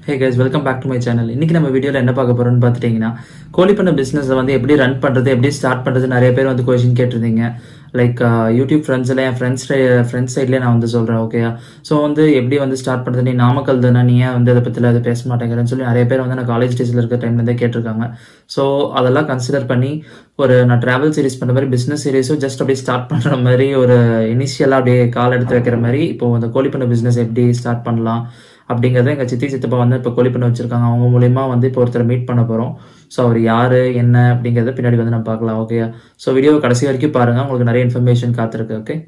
hey guys welcome back to my channel இன்னைக்கு நம்ம வீடியோவில் என்ன பார்க்க போறோம்னு பார்த்துட்டிங்கன்னா கோழி பண்ண பிஸ்னஸை வந்து எப்படி ரன் பண்ணுறது எப்படி ஸ்டார்ட் பண்ணுறது நிறைய பேர் வந்து கொஷின் கேட்டிருந்தீங்க லைக் யூடியூப் ஃப்ரெண்ட்ஸில் என் ஃப்ரெண்ட்ஸ் ஃப்ரெண்ட்ஸ் சைட்லேயே நான் வந்து சொல்கிறேன் ஓகேயா ஸோ வந்து எப்படி வந்து ஸ்டார்ட் பண்ணுறது நீ நாமக்கல் தானே நீ ஏன் வந்து அதை பற்றியில் அதை பேச மாட்டேங்கிறேன்னு சொல்லி நிறைய பேர் வந்து நான் காலேஜ் டேஸில் இருக்க டைம்லேருந்தே கேட்டிருக்காங்க ஸோ அதெல்லாம் கன்சிடர் பண்ணி ஒரு நான் ட்ராவல் சீரிஸ் பண்ணுற மாதிரி பிஸ்னஸ் சீரிஸும் ஜஸ்ட் அப்படியே ஸ்டார்ட் பண்ணுற மாதிரி ஒரு இனிஷியலாக அப்படியே கால் எடுத்து வைக்கிற மாதிரி இப்போ அந்த கோழி பண்ண பிஸ்னஸ் எப்படி ஸ்டார்ட் பண்ணலாம் அப்படிங்கிறத எங்கள் சித்தி சித்தப்பா வந்து இப்போ கோழி பண்ண வச்சிருக்காங்க அவங்க மூலியமா வந்து இப்போ ஒருத்தர் மீட் பண்ண போகிறோம் ஸோ அவர் யார் என்ன அப்படிங்கிறத பின்னாடி வந்து நம்ம பார்க்கலாம் ஓகே ஸோ வீடியோ கடைசி வரைக்கும் பாருங்கள் உங்களுக்கு நிறைய இன்ஃபர்மேஷன் காத்திருக்கு ஓகே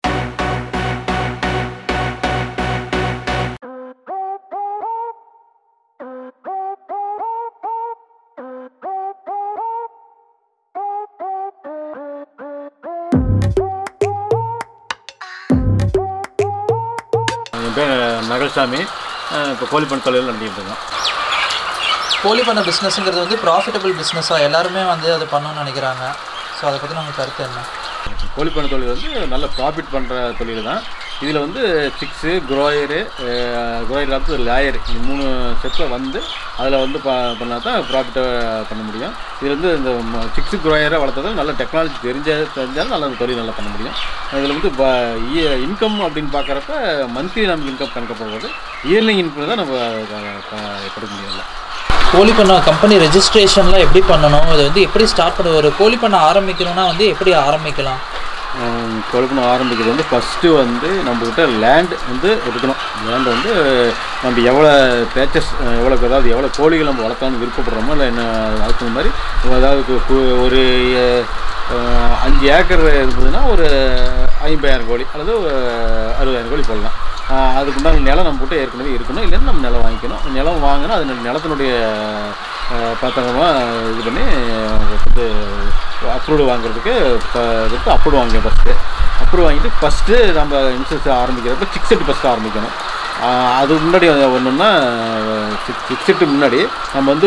என் பேர் நகல்சாமி இப்போ கோழி பண்ண தொழில் நடத்திட்டு இருக்கோம் கோழி பண்ண பிஸ்னஸ்ங்கிறது வந்து ப்ராஃபிட்டபிள் பிஸ்னஸாக எல்லாருமே வந்து அதை பண்ணணும்னு நினைக்கிறாங்க ஸோ அதை பற்றி நம்ம கருத்து என்ன கோழி பண்ண தொழில் வந்து நல்ல ப்ராஃபிட் பண்ணுற தொழில் தான் இதில் வந்து சிக்ஸு குரோயரு குரோயர் அடுத்து லேயர் இந்த மூணு ஸ்டெப்பில் வந்து அதில் வந்து ப பண்ணால் தான் ப்ராஃபிட்டை பண்ண முடியும் இதில் வந்து இந்த சிக்ஸு குரோயரை வளர்த்தது நல்ல டெக்னாலஜி தெரிஞ்ச தெரிஞ்சாலும் நல்ல தொழில் நல்லா பண்ண முடியும் இதில் வந்து இன்கம் அப்படின்னு பார்க்குறப்ப மந்த்லி நமக்கு இன்கம் கணக்க போகிறது இயர்லி இன்கம் தான் நம்ம க- க- கொடுக்க முடியல கோழி பண்ண கம்பெனி ரெஜிஸ்ட்ரேஷன்லாம் எப்படி பண்ணணும் இதை வந்து எப்படி ஸ்டார்ட் பண்ண ஒரு கோழி பண்ண ஆரம்பிக்கணும்னா வந்து எப்படி ஆரம்பிக்கலாம் கொழுக்கணும் ஆரம்பிக்கிறது வந்து ஃபஸ்ட்டு வந்து நம்மக்கிட்ட லேண்ட் வந்து இருக்கணும் லேண்ட் வந்து நம்ம எவ்வளோ பேச்சஸ் எவ்வளோ அதாவது எவ்வளோ கோழிகள் நம்ம வளர்க்கலாம்னு விருப்பப்படுறோமோ இல்லை என்ன அதுக்கு தகுந்த மாதிரி அதாவது கு- கு- ஒரு அஹ், அஞ்சு ஏக்கர் இருந்ததுன்னா ஒரு ஐம்பதாயிரம் கோழி அல்லது ஒரு அறுபதாயிரம் கோழி போடலாம் ஆஹ் அதுக்கு உண்டான நிலம் நம்ம கிட்ட ஏற்கனவே இருக்கணும் இல்லைன்னா நம்ம நிலம் வாங்கிக்கணும் நிலம் வாங்கினா அது நிலத்தினுடைய பத்திரமாக இது பண்ணி வந்து அப்ரூவ்டு வாங்குறதுக்கு இப்போ அப்ரூவ் வாங்க ஃபஸ்ட்டு அப்ரூவ் வாங்கிட்டு ஃபஸ்ட்டு நம்ம இன்சூரன்ஸ் ஆரம்பிக்கிறப்ப சிக்ஸ் செட்டு ஃபஸ்ட்டு ஆரம்பிக்கணும் ஆஹ் அது முன்னாடி ஒன்றுன்னா சிக்ஸ் செட்டு முன்னாடி நம்ம வந்து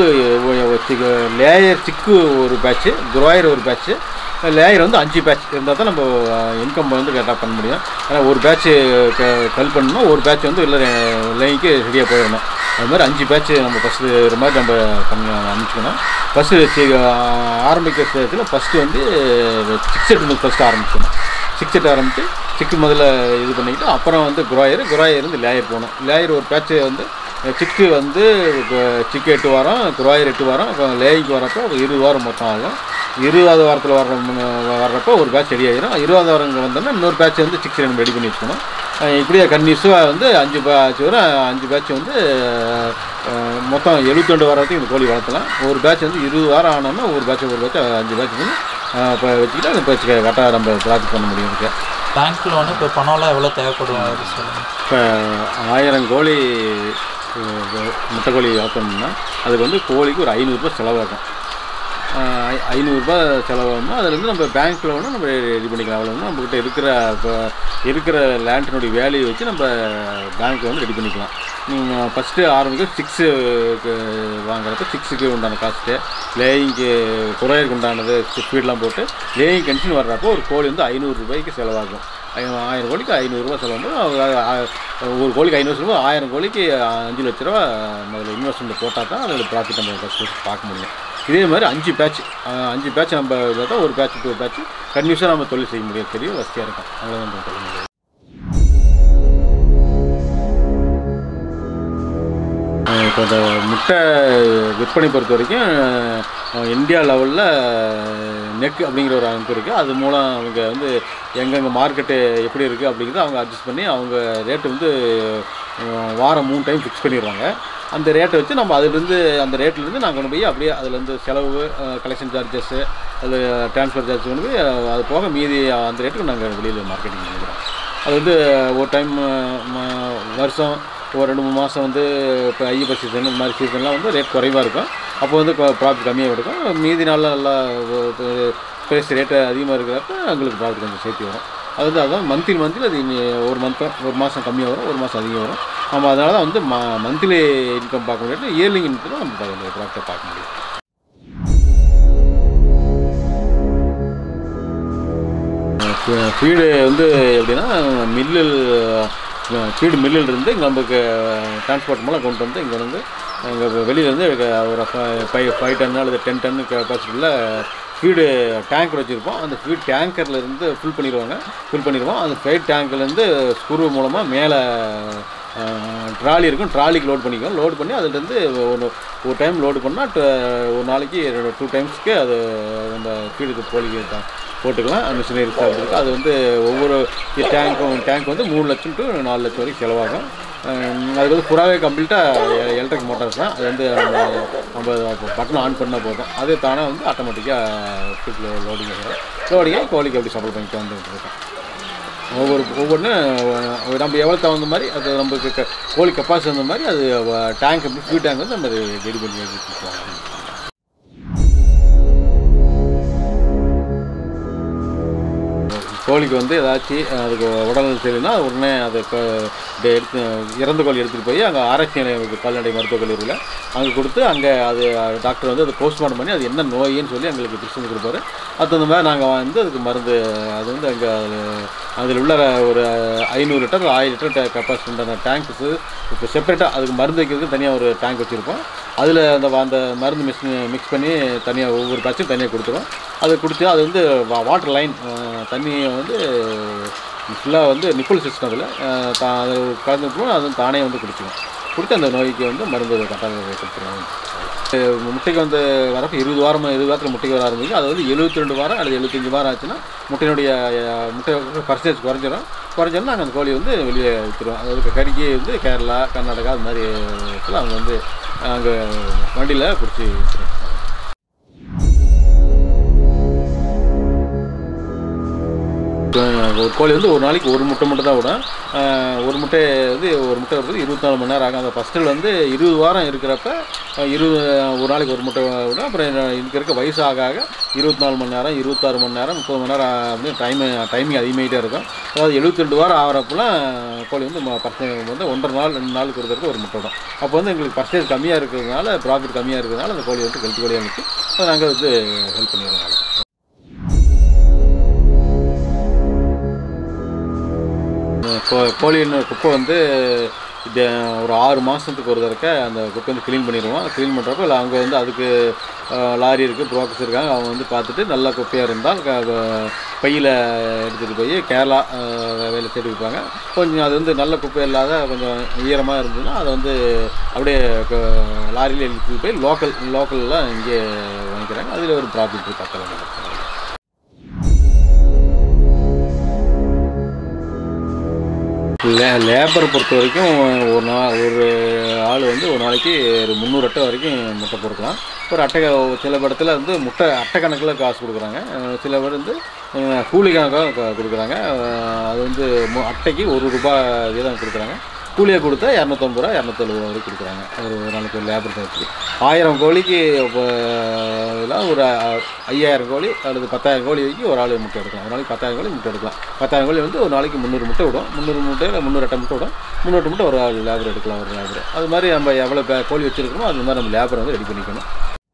லேயர் சிக்கு ஒரு பேட்ச்சு குரோயர் ஒரு பேட்ச்சு லேயர் வந்து அஞ்சு பேட்ச் இருந்தால் தான் நம்ம இன்கம் வந்து கரெக்டாக பண்ண முடியும் ஏன்னா ஒரு பேட்ச்சு க கல் பண்ணணும் ஒரு பேட்ச் வந்து இல்லை லைனுக்கு ரெடியாக போயிடணும் அது மாதிரி அஞ்சு பேட்ச் நம்ம ஃபஸ்ட்டு இது மாதிரி நம்ம பண்ணி அமைச்சுக்கணும் ஃபஸ்ட்டு ஆரம்பிக்கிற ஸ்டேஜில் ஃபஸ்ட்டு வந்து சிக்ஸ் செட் ஃபஸ்ட்டு ஆரம்பிக்கணும் சிக்ஸ் செட் ஆரம்பித்து சிக்கு முதல்ல இது பண்ணிக்கிட்டு அப்புறம் வந்து குராயர் குராயர் வந்து லேயர் போகணும் லேயர் ஒரு பேட்ச்சு வந்து சிக்கு வந்து சிக்கு எட்டு வாரம் குராயர் எட்டு வாரம் லேயிக்கு வரப்போ ஒரு இருபது வாரம் மொத்தம் ஆகும் இருபதாவது வாரத்தில் வர்ற முன்ன- வர்றப்போ ஒரு பேட்ச் ரெடி ஆயிரும் இருபதாவது வாரம் வந்தோன்னா இன்னொரு பேட்ச் வந்து சிக்ஸ் நம்ம ரெடி பண்ணி வச்சுக்கணும் அஹ் இப்படியே கன்யூஸாக வந்து அஞ்சு பேட்ச் வரும் அஞ்சு பேட்ச் வந்து அஹ், மொத்தம் எழுபத்தெண்டு வாரத்துக்கு இந்த கோழி வளர்த்தலாம் ஒரு பேட்ச் வந்து இருபது வாரம் ஆனோம்னா ஒரு பேட்ச் ஒரு பேட்ச் அஞ்சு பேட்ச் வந்து இப்போ வச்சுக்கிட்டு அந்த பேட்ச் கரெக்டாக நம்ம ப்ராஜெக்ட் பண்ண முடியும் இருக்கு பேங்க் லோனு இப்போ பணம்லாம் எவ்வளோ தேவைப்படும் அது சொல்லுங்கள் இப்போ ஆயிரம் கோழி அஹ், முட்டை கோழி வளர்த்தோம்னா அதுக்கு வந்து கோழிக்கு ஒரு ஐநூறுரூபா செலவாகும் ஆஹ் ஐ- ஐநூறுரூபா செலவாகும்னா அதுலேருந்து நம்ம பேங்க் லோனும் நம்ம ரெடி பண்ணிக்கலாம் அவ்வளோ நம்மக்கிட்ட இருக்கிற இப்போ இருக்கிற லேண்டினுடைய வேல்யூ வச்சு நம்ம பேங்க் வந்து ரெடி பண்ணிக்கலாம் நீங்கள் ஃபஸ்ட்டு ஆரம்பிக்க சிக்ஸு வாங்குறப்ப சிக்ஸுக்கு உண்டான காஸ்ட்டு லேயிங்க்கு குறையருக்கு உண்டானது ஸ்பீட்லாம் போட்டு லேயிங் கண்டிஷன் வர்றப்போ ஒரு கோழி வந்து ஐநூறு ரூபாய்க்கு செலவாகும் ஐ- ஆயிரம் கோழிக்கு ஐநூறுரூவா செலவாகும் ஒரு கோழிக்கு ஐநூறு ரூபா ஆயிரம் கோழிக்கு அஞ்சு லட்ச ரூபா முதல்ல இன்வெஸ்ட்மெண்ட் போட்டால் தான் அதில் ப்ராஃபிட் நம்ம ஃபஸ்ட்டு பார்க்க முடியும் இதே மாதிரி அஞ்சு பேட்ச் அஞ்சு பேட்ச் நம்ம தான் ஒரு பேட்ச் டூ பேட்ச் கன்யூஸாக நம்ம தொழில் செய்ய முடியும் பெரிய வசதியாக இருக்கும் அவ்வளோதான் நம்ம தொழில் முடியும் இப்போ இந்த முட்டை விற்பனை பொறுத்த வரைக்கும் அஹ், இந்தியா லெவலில் நெக் அப்படிங்கிற ஒரு அமைப்பு இருக்குது அது மூலம் அவங்க வந்து எங்கெங்கே மார்க்கெட்டு எப்படி இருக்குது அப்படிங்கிறத அவங்க அட்ஜஸ்ட் பண்ணி அவங்க ரேட்டு வந்து அஹ், வாரம் மூணு டைம் ஃபிக்ஸ் பண்ணிடுறாங்க அந்த ரேட்டை வச்சு நம்ம அதுலேருந்து அந்த ரேட்லேருந்து நாங்கள் கொண்டு போய் அப்படியே அதுலேருந்து செலவு கலெக்ஷன் சார்ஜஸ்ஸு அது ட்ரான்ஸ்ஃபர் சார்ஜ் கொண்டு போய் அஹ், அது போக மீதி அந்த ரேட்டுக்கு நாங்கள் வெளியில் மார்க்கெட்டிங் பண்ணிக்கிறோம் அது வந்து ஒரு டைம் வருஷம் ஒரு ரெண்டு மூணு மாதம் வந்து இப்போ ஐயப்ப சீசன் இந்த மாதிரி சீசன்லாம் வந்து ரேட் குறைவாக இருக்கும் அப்போ வந்து ப்ராஃபிட் கம்மியாக இருக்கும் மீதி நாளில் நல்லா ப்ரைஸ் ரேட்டு அதிகமாக இருக்கிறப்ப எங்களுக்கு ப்ராஃபிட் கொஞ்சம் சேர்த்து வரும் அது வந்து அதான் மந்த்லி மந்த்லி அது இனி ஒரு மந்த்தம் ஒரு மாதம் கம்மியாக வரும் ஒரு மாதம் அதிகம் வரும் நம்ம அதனால தான் வந்து ம மந்த்லி இன்கம் பார்க்க முடியாது இயர்லி இன்கம் தான் நம்ம ப்ராஃபிட்டை பார்க்க முடியும் ஃபீடு வந்து எப்படின்னா மில்லில் ஃபீடு மில்லில் இருந்து இங்கே நமக்கு டிரான்ஸ்போர்ட் மூலம் கொண்டு வந்து இங்கே வந்து எங்கள் வெளியிலேருந்து ஒரு ஃபைவ் ஃபைவ் டன் அல்லது டென் டன் கெப்பாசிட்டியில் ஃபீடு டேங்கர் வச்சுருப்போம் அந்த ஃபீட் டேங்கர்லேருந்து ஃபில் பண்ணிடுவாங்க ஃபில் பண்ணிடுவோம் அந்த ஃபைட் டேங்க்லேருந்து ஸ்க்ரூ மூலமாக மேலே ட்ராலி இருக்கும் ட்ராலிக்கு லோட் பண்ணிக்குவோம் லோட் பண்ணி அதுலேருந்து ஒரு ஒரு டைம் லோடு பண்ணால் ஒரு நாளைக்கு டூ டைம்ஸ்க்கு அது நம்ம ஃபீடுக்கு போலிக்கு தான் போட்டுக்கலாம் மிஷினரி சார்ஜ் இருக்குது அது வந்து ஒவ்வொரு டேங்க்கும் டேங்க் வந்து மூணு லட்சம் டு நாலு லட்சம் வரைக்கும் செலவாகும் அஹ் அது வந்து புறாவே கம்ப்ளீட்டாக எலக்ட்ரிக் மோட்டார்ஸ் தான் அது வந்து நம்ம நம்ம பட்டன் ஆன் பண்ணால் போதும் அதே தானே வந்து ஆட்டோமேட்டிக்காக ஃபீட்டில் லோடிங் ஆகும் லோடிங் ஆகி கோழிக்கு அப்படி சப்ளை பண்ணிட்டு வந்துட்டு இருக்கோம் ஒவ்வொரு ஒவ்வொன்றும் நம்ம எவ்வளோ தகுந்த மாதிரி அது நமக்கு க- கோழி கெப்பாசிட்டி தகுந்த மாதிரி அது டேங்க் ஃபியூ டேங்க் வந்து நம்ம ரெடி பண்ணி வச்சுருக்கோம் கோழிக்கு வந்து ஏதாச்சும் அதுக்கு உடல் சரியில்லைன்னா உடனே அதை க- இதை எடுத்து இறந்த கோழி எடுத்துகிட்டு போய் அங்கே ஆராய்ச்சி நிலையம் இருக்குது கால்நடை மருத்துவக் கல்லூரியில் அங்கே கொடுத்து அங்கே அது டாக்டர் வந்து அதை போஸ்ட்மார்ட்டம் பண்ணி அது என்ன நோயின்னு சொல்லி எங்களுக்கு டிஸ்டன் கொடுப்பாரு அது தகுந்த மாதிரி நாங்கள் வந்து அதுக்கு மருந்து அது வந்து அங்கே அதில் உள்ள ஒரு ஐநூறு லிட்டர் ஆயிரம் லிட்டர் கெப்பாசிட்டி உண்டான டேங்க்ஸு இப்போ செப்பரேட்டாக அதுக்கு மருந்து வைக்கிறதுக்கு தனியாக ஒரு டேங்க் வச்சுருப்போம் அதில் அந்த வா- அந்த மருந்து மிக்ஸ் மிக்ஸ் பண்ணி தனியாக ஒவ்வொரு பேட்சும் தனியாக கொடுத்துரும் அது குடிச்சு அது வந்து வாட்டர் லைன் தண்ணியை வந்து ஃபுல்லாக வந்து நிப்புள் சிஸ்டம் அதில் அதில் கலந்துக்கணும் அது வந்து தானே வந்து குடிச்சிடும் குடிச்சு அந்த நோய்க்கு வந்து மருந்து கட்டாயம் கொடுத்துருவோம் முட்டைக்கு வந்து வரப்போ இருபது வாரம் இருபது வாரத்தில் முட்டைக்கு வர ஆரம்பிக்கும் அது வந்து எழுபத்தி ரெண்டு வாரம் அல்லது எழுபத்தஞ்சு வாரம் ஆச்சுன்னா முட்டையினுடைய அஹ், முட்டை பர்சன்டேஜ் குறைஞ்சிரும் குறைஞ்சோன்னா நாங்கள் அந்த கோழி வந்து வெளியே விற்றுருவோம் அதாவது கறிக்கு வந்து கேரளா கர்நாடகா அது மாதிரி இடத்துல அவங்க வந்து அங்கே வண்டியில் பிடிச்சி விற்றுருவோம் ஒரு கோழி வந்து ஒரு நாளைக்கு ஒரு முட்டை மட்டும் தான் விடும் ஆஹ் ஒரு முட்டை வந்து ஒரு முட்டை வருது இருபத்தாலு மணி நேரம் ஆகும் அந்த ஃபஸ்ட்டில் வந்து இருபது வாரம் இருக்கிறப்ப ஆஹ் இருபது ஒரு நாளைக்கு ஒரு முட்டை விடும் அப்புறம் இதுக்கு இருக்க வயசு ஆக ஆக இருபத்தி நாலு மணி நேரம் இருபத்தாறு மணி நேரம் முப்பது மணி நேரம் அப்படின்னு டைம் டைமிங் அதிகமாகிட்டே இருக்கும் அதாவது எழுபத்தி ரெண்டு வாரம் ஆகிறப்பெல்லாம் கோழி வந்து பர்சன்டேஜ் வந்து ஒன்றரை நாள் ரெண்டு நாள் கொடுக்கறதுக்கு ஒரு முட்டை விடும் அப்போ வந்து எங்களுக்கு பர்சன்டேஜ் கம்மியாக இருக்கிறதுனால ப்ராஃபிட் கம்மியாக இருக்கிறதுனால அந்த கோழி வந்து கெல்த்தி கோழியாக நிற்கும் அதை நாங்கள் வந்து ஹெல்ப் பண்ணிடுவோம் கோ- கோழின்னு குப்பை வந்து இது ஒரு ஆறு மாதத்துக்கு ஒரு தடவை அந்த குப்பை வந்து க்ளீன் பண்ணிடுவோம் க்ளீன் பண்ணுறப்ப இல்லை அவங்க வந்து அதுக்கு அஹ், லாரி இருக்குது ப்ரோக்கர்ஸ் இருக்காங்க அவங்க வந்து பார்த்துட்டு நல்ல குப்பையாக இருந்தால் பையில் எடுத்துகிட்டு போய் கேரளா அஹ், வேலை சேர்த்து வைப்பாங்க கொஞ்சம் அது வந்து நல்ல குப்பை இல்லாத கொஞ்சம் ஈரமாக இருந்ததுன்னா அதை வந்து அப்படியே லாரியில் எடுத்துகிட்டு போய் லோக்கல் லோக்கலில் இங்கே வாங்கிக்கிறாங்க அதில் ஒரு ப்ராஃபிட் இருக்குது பக்கம் லே லேபரை பொறுத்த வரைக்கும் ஒரு நாள் ஒரு ஆள் வந்து ஒரு நாளைக்கு ஒரு முந்நூறு அட்டை வரைக்கும் முட்டை பொறுக்கலாம் ஒரு அட்டை சில இடத்துல வந்து முட்டை அட்டை கணக்கில் காசு கொடுக்குறாங்க அஹ் சில பேர் வந்து அஹ் கூலி கணக்காக க- கொடுக்குறாங்க அஹ் அது வந்து மு- அட்டைக்கு ஒரு ரூபாய் வீதம் கொடுக்குறாங்க கூலியை கொடுத்தா இரநூத்தம்பது ரூபா இரநூத்தெழுபது ரூபா வரைக்கும் கொடுக்குறாங்க ஒரு ஒரு நாளைக்கு ஒரு லேபர் சார்ஜ் ஆயிரம் கோழிக்கு இப்போ இதெல்லாம் ஒரு அஹ், ஐயாயிரம் கோழி அல்லது பத்தாயிரம் கோழி வரைக்கும் ஒரு ஆள் முட்டை எடுக்கலாம் ஒரு நாளைக்கு பத்தாயிரம் கோழி முட்டை எடுக்கலாம் பத்தாயிரம் கோழி வந்து ஒரு நாளைக்கு முந்நூறு முட்டை விடும் முந்நூறு முட்டை முந்நூறு அட்டை முட்டை விடும் முந்நூறு முட்டை ஒரு ஆள் லேபர் எடுக்கலாம் ஒரு லேபர் அது மாதிரி நம்ம எவ்வளோ பே- கோழி வச்சிருக்கோமோ அது மாதிரி நம்ம லேபரை வந்து ரெடி பண்ணிக்கணும்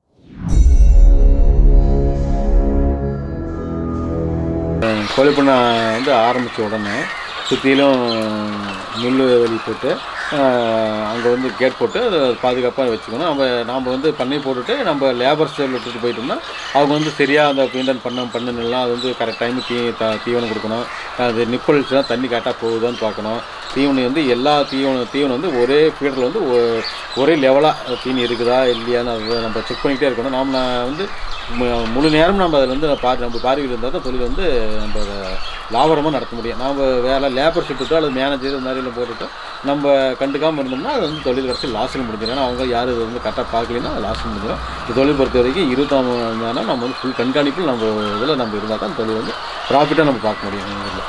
அஹ் கோழி பண்ணை வந்து ஆரம்பித்த உடனே சுற்றிலும் முள் வெளி போட்டு அங்கே வந்து கேட் போட்டு அதை பாதுகாப்பாக வச்சுக்கணும் நம்ம நாம் வந்து பண்ணி போட்டுட்டு நம்ம லேபர் ஸ்டைல் விட்டுட்டு போயிட்டோம்னா அவங்க வந்து சரியாக அந்த பீண்டன் பண்ண பண்ணுலாம் அது வந்து கரெக்ட் டைமுக்கு தீ த தீவனம் கொடுக்கணும் அது நிப்பல்ஸ்லாம் தண்ணி கரெக்டாக போகுதான்னு பார்க்கணும் தீவனம் வந்து எல்லா தீவனம் தீவனம் வந்து ஒரே ஃபீடரில் வந்து ஒ- ஒரே லெவலாக தீனி இருக்குதா இல்லையான்னு அதை நம்ம செக் பண்ணிக்கிட்டே இருக்கணும் நாம் வந்து மு- முழு நேரம் நம்ம அதில் வந்து பார் நம்ம பார்வையில் இருந்தால் தான் தொழில் வந்து நம்ம அதை லாபகரமாக நடத்த முடியும் நம்ம வேலை லேபர் ஷிப்ட்டோ அல்லது மேனேஜர் இந்த மாதிரிலாம் போட்டுட்டு நம்ம கண்டுக்காமல் இருந்தோம்னா அது வந்து தொழில் கடைசி லாஸில் முடிஞ்சிடும் ஏன்னா அவங்க யாரும் இது வந்து கரெக்டாக பார்க்கலைன்னா அது லாஸ் முடிஞ்சிடும் இந்த தொழில் பொறுத்த வரைக்கும் இருபத்தாம் நேரம் நம்ம வந்து ஃபுல் கண்காணிப்பில் நம்ம இதில் நம்ம இருந்தால் தான் தொழில் வந்து ப்ராஃபிட்டாக நம்ம பார்க்க முடியும் இந்த இதில்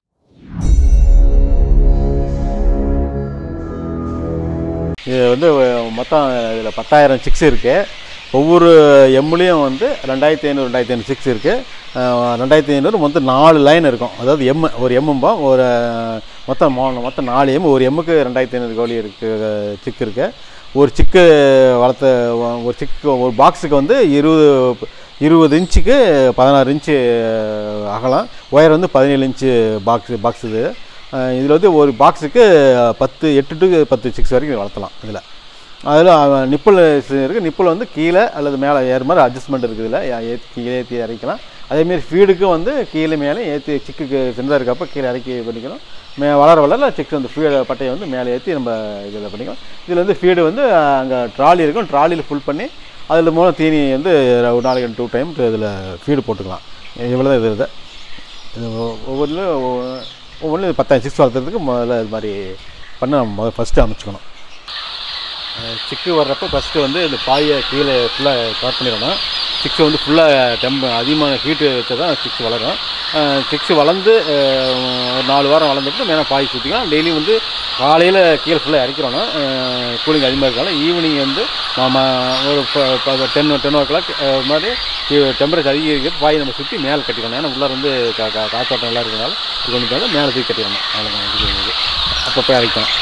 இது வந்து மொத்தம் இதில் பத்தாயிரம் சிக்ஸ் இருக்குது ஒவ்வொரு எம்முலேயும் வந்து ரெண்டாயிரத்தி ஐநூறு ரெண்டாயிரத்தி ஐநூறு சிக்ஸ் இருக்குது ரெண்டாயிரத்தி ஐநூறு மொத்தம் நாலு லைன் இருக்கும் அதாவது எம் ஒரு எம்மும்பா ஒரு மொத்தம் மொ- மொத்தம் நாலு எம் ஒரு எம்முக்கு ரெண்டாயிரத்தி ஐநூறு கோழி இருக்குது சிக்கு இருக்குது ஒரு சிக்கு வளர்த்த ஒரு சிக்கு ஒரு பாக்ஸுக்கு வந்து இருபது இருபது இன்ச்சுக்கு பதினாறு இன்ச்சு அகலம் ஒயர் வந்து பதினேழு இன்ச்சு பாக்ஸ் பாக்ஸ் இது இதில் வந்து ஒரு பாக்ஸுக்கு பத்து எட்டு டு பத்து சிக்ஸ் வரைக்கும் வளர்த்தலாம் இதில் அதில் நிப்பிள் இருக்குது நிப்பிள் வந்து கீழே அல்லது மேலே ஏறு மாதிரி அட்ஜஸ்ட்மெண்ட் இருக்குது இதில் ஏற்றி கீழே ஏற்றி இறக்கலாம் அதேமாரி ஃபீடுக்கும் வந்து கீழே மேலே ஏற்றி சிக்குக்கு சின்னதாக இருக்கப்போ கீழே இறக்கி பண்ணிக்கணும் மே வளர வளர சிக்கு வந்து ஃபீடு பட்டையை வந்து மேலே ஏற்றி நம்ம இதில் பண்ணிக்கலாம் இதில் வந்து ஃபீடு வந்து அங்கே ட்ராலி இருக்கும் ட்ராலியில் ஃபுல் பண்ணி அதில் மூலம் தீனி வந்து ஒரு நாளைக்கு டூ டைம் இதில் ஃபீடு போட்டுக்கலாம் இவ்வளோ தான் இது இது இது ஒவ்வொன்றும் ஒவ்வொன்றும் பத்தாயிரம் சிக்ஸ் வளர்த்துறதுக்கு முதல்ல இது மாதிரி பண்ண நம்ம ஃபஸ்ட்டு அமைச்சுக்கணும் அஹ் சிக்கு வர்றப்போ ஃபஸ்ட்டு வந்து இந்த பாயை கீழே ஃபுல்லாக கவர் பண்ணிடணும் சிக்ஸ் வந்து ஃபுல்லாக டெம்ப அதிகமான ஹீட்டு வச்சு தான் சிக்ஸ் வளரும் சிக்ஸ் வளர்ந்து அஹ், ஒரு நாலு வாரம் வளர்ந்துட்டு மேலே பாய் சுற்றிக்கலாம் டெய்லியும் வந்து காலையில் கீழே ஃபுல்லாக இறக்கிறோன்னா கூலிங் அதிகமாக இருக்கால ஈவினிங் வந்து நம்ம ஒரு டென் டென் ஓ கிளாக் மாதிரி டெம்பரேச்சர் அதிகரிக்க பாய் நம்ம சுற்றி மேலே கட்டிக்கணும் ஏன்னா உள்ளார வந்து கா கா- காத்தோட்டம் நல்லா இருக்கிறனால இது கொஞ்சம் மேலே தூக்கி கட்டிடணும் அவ்வளோதான் இது இது அப்பப்போ இறக்கணும்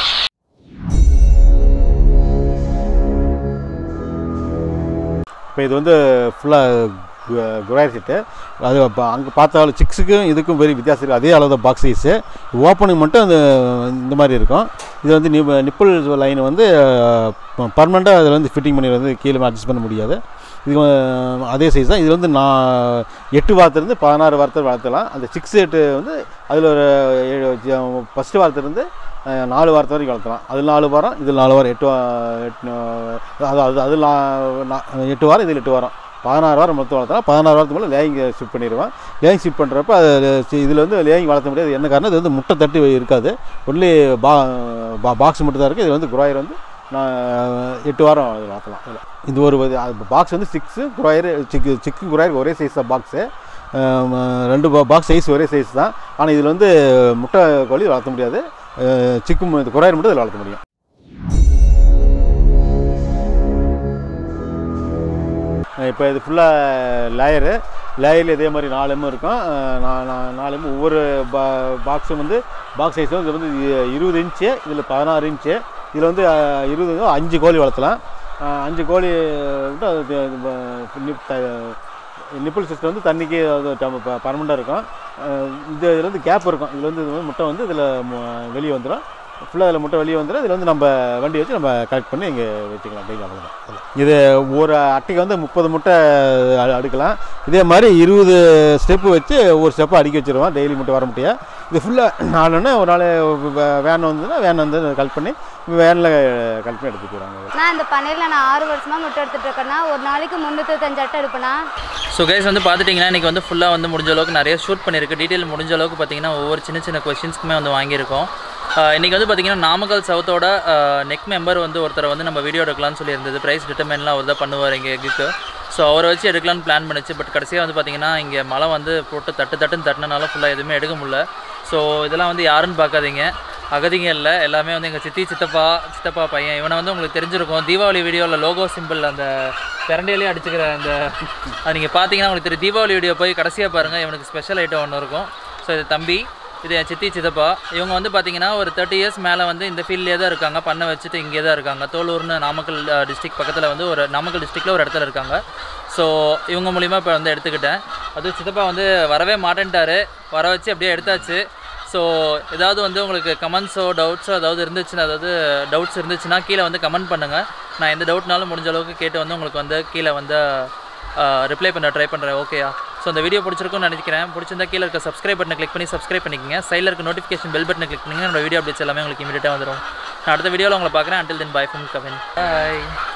இப்போ இது வந்து ஃபுல்லாக குராயர் செட்டு அது இப்போ அங்கே பார்த்தாலும் சிக்ஸுக்கும் இதுக்கும் வெரி வித்தியாசம் இருக்குது அதே அளவு தான் பாக்ஸ் சைஸு ஓப்பனிங் மட்டும் அந்த இந்த மாதிரி இருக்கும் இது வந்து நிப் நிப்பிள் லைன் வந்து பர்மனெண்ட்டாக அதில் வந்து ஃபிட்டிங் பண்ணி வந்து கீழே அட்ஜஸ்ட் பண்ண முடியாது இது அஹ், அதே சைஸ் தான் இது வந்து நான் எட்டு வாரத்துலேருந்து பதினாறு வாரத்தை வளர்த்தலாம் அந்த சிக்ஸ் எட்டு வந்து அதில் ஒரு ஏழு ஃபஸ்ட்டு வாரத்துலேருந்து அஹ், நாலு வாரத்து வரைக்கும் வளர்த்தலாம் அது நாலு வாரம் இதில் நாலு வாரம் எட்டு வா- எட்டு அது அது அது நா- நா- எட்டு வாரம் இதில் எட்டு வாரம் பதினாறு வாரம் மொத்தம் வளர்த்தலாம் பதினாறு வாரத்துக்கு மேலே லேயிங் ஷிஃப்ட் பண்ணிடுவேன் லேயிங் ஷிஃப்ட் பண்ணுறப்ப அது இதில் வந்து லேயிங் வளர்த்த முடியாது என்ன காரணம் இது வந்து முட்டை தட்டி இருக்காது ஒன்லி பா பாக்ஸ் மட்டும் தான் இருக்குது இது வந்து குராயர் வந்து நான் எட்டு வாரம் இது வளர்த்தலாம் இதில் இது ஒரு பாக்ஸ் வந்து சிக்ஸு குராயர் சிக்கு சிக்கு குராயர் ஒரே சைஸ் தான் பாக்ஸு ரெண்டு பாக்ஸ் சைஸ் ஒரே சைஸ் தான் ஆனால் இதில் வந்து முட்டை கோழி வளர்த்த முடியாது சிக்கு குராயர் மட்டும் இதில் வளர்த்த முடியும் இப்போ இது ஃபுல்லாக லேயரு லேயரில் இதே மாதிரி நாலு எம் இருக்கும் அஹ் நா- நா- நாலு எம் ஒவ்வொரு பா பாக்ஸும் வந்து பாக்ஸ் சைஸ் வந்து இது வந்து இ- இருபது இன்ச்சு இதில் பதினாறு இன்ச்சு இதில் வந்து அஹ், இருபது வந்து அஞ்சு கோழி வளர்த்தலாம் அஹ், அஞ்சு கோழி விட்டு அது தி- இது ப- நிப் த- நிப்பிள் சிஸ்டம் வந்து தண்ணிக்கு பர்மனெண்ட்டாக இருக்கும் அஹ், இது இதில் வந்து கேப் இருக்கும் இதில் வந்து இது வந்து முட்டை வந்து இதில் வெளியே வந்துடும் ஃபுல்லாக அதில் முட்டை வெளியே வந்துடும் இதில் வந்து நம்ம வண்டி வச்சு நம்ம கலெக்ட் பண்ணி இங்கே வச்சுக்கலாம் டெய்லி அவ்வளோதான் இது ஒரு அட்டைக்கு வந்து முப்பது முட்டை அ- அடுக்கலாம் இதே மாதிரி இருபது ஸ்டெப்பு வச்சு ஒரு ஸ்டெப்பு அடுக்கி வச்சிருவோம் டெய்லி முட்டை வர முட்டையா இது ஃபுல்லாக நாலுன்னு ஒரு நாள் வேன் வந்ததுன்னா வேன் வந்து கலெக்ட் பண்ணி வேனில் கலெக்ட் பண்ணி எடுத்துட்டு போகிறாங்க நான் இந்த பண்ணையில் நான் ஆறு வருஷமா முட்டை எடுத்துட்டு இருக்கேன்னா ஒரு நாளைக்கு முந்நூற்றஞ்சு அட்டை எடுப்பேனா ஸோ கைஸ் வந்து பார்த்துட்டிங்கன்னா இன்றைக்கி வந்து ஃபுல்லாக வந்து முடிஞ்ச அளவுக்கு நிறைய ஷூட் பண்ணியிருக்கு டீட்டெயில் முடிஞ்ச அளவுக்கு பார்த்தீங்கன்னா ஒவ்வொரு சின்ன சின்ன கொஷின்ஸ்க்குமே வந்து வாங்கியிருக்கோம் ஆஹ் இன்னைக்கு வந்து பார்த்தீங்கன்னா நாமக்கல் சவுத்தோட நெக் மெம்பர் வந்து ஒருத்தரை வந்து நம்ம வீடியோ எடுக்கலாம்னு சொல்லியிருந்தது ப்ரைஸ் டிட்டர்மென்ட்லாம் அவர் தான் பண்ணுவார் இங்கே எங்களுக்கு ஸோ அவரை வச்சு எடுக்கலாம்னு பிளான் பண்ணிச்சு பட் கடைசியாக வந்து பார்த்தீங்கன்னா இங்கே மழை வந்து போட்டு தட்டு தட்டுன்னு தட்டினால ஃபுல்லாக எதுவுமே எடுக்க முடியல ஸோ இதெல்லாம் வந்து யாருன்னு பார்க்காதீங்க அகதிங்க இல்லை எல்லாமே வந்து எங்கள் சித்தி சித்தப்பா சித்தப்பா பையன் இவனை வந்து உங்களுக்கு தெரிஞ்சிருக்கும் தீபாவளி வீடியோவில் லோகோ சிம்பிள் அந்த பிரண்டையிலே அடிச்சுக்கிற அந்த அது நீங்கள் பார்த்தீங்கன்னா உங்களுக்கு தெரியும் தீபாவளி வீடியோ போய் கடைசியாக பாருங்கள் இவனுக்கு ஸ்பெஷல் ஐட்டம் ஒன்று இருக்கும் ஸோ இது தம்பி இது என் சித்தி சித்தப்பா இவங்க வந்து பார்த்தீங்கன்னா ஒரு தேர்ட்டி இயர்ஸ் மேலே வந்து இந்த ஃபீல்ட்லேயே தான் இருக்காங்க பண்ண வச்சுட்டு இங்கே தான் இருக்காங்க தோலூர்னு நாமக்கல் டிஸ்ட்ரிக்ட் பக்கத்தில் வந்து ஒரு நாமக்கல் டிஸ்ட்ரிக்டில் ஒரு இடத்துல இருக்காங்க ஸோ இவங்க மூலிமா இப்போ வந்து எடுத்துக்கிட்டேன் அதுவும் சித்தப்பா வந்து வரவே மாட்டேன்ட்டாரு வர வச்சு அப்படியே எடுத்தாச்சு ஸோ ஏதாவது வந்து உங்களுக்கு கமெண்ட்ஸோ டவுட்ஸோ ஏதாவது இருந்துச்சுன்னா அதாவது டவுட்ஸ் இருந்துச்சுன்னா கீழே வந்து கமெண்ட் பண்ணுங்கள் நான் எந்த டவுட்னாலும் முடிஞ்ச அளவுக்கு கேட்டு வந்து உங்களுக்கு வந்து கீழே வந்து ரிப்ளை பண்ண ட்ரை பண்ணுறேன் ஓகேயா ஸோ அந்த வீடியோ பிடிச்சிருக்கும்னு நினைக்கிறேன் பிடிச்சிருந்தா கீழே இருக்க சப்ஸ்கிரைப் பட்டனை கிளிக் பண்ணி சப்ஸ்கிரைப் பண்ணிக்கங்க சைடில் இருக்க நோட்டிஃபிகேஷன் பெல் பட்டனை கிளிக் பண்ணிங்கன்னா என்னோட வீடியோ அப்டேட்ஸ் எல்லாமே உங்களுக்கு இமீடியட்டாக வந்துடும் நான் அடுத்த வீடியோவில் உங்களை பார்க்குறேன் until then bye from Kavin bye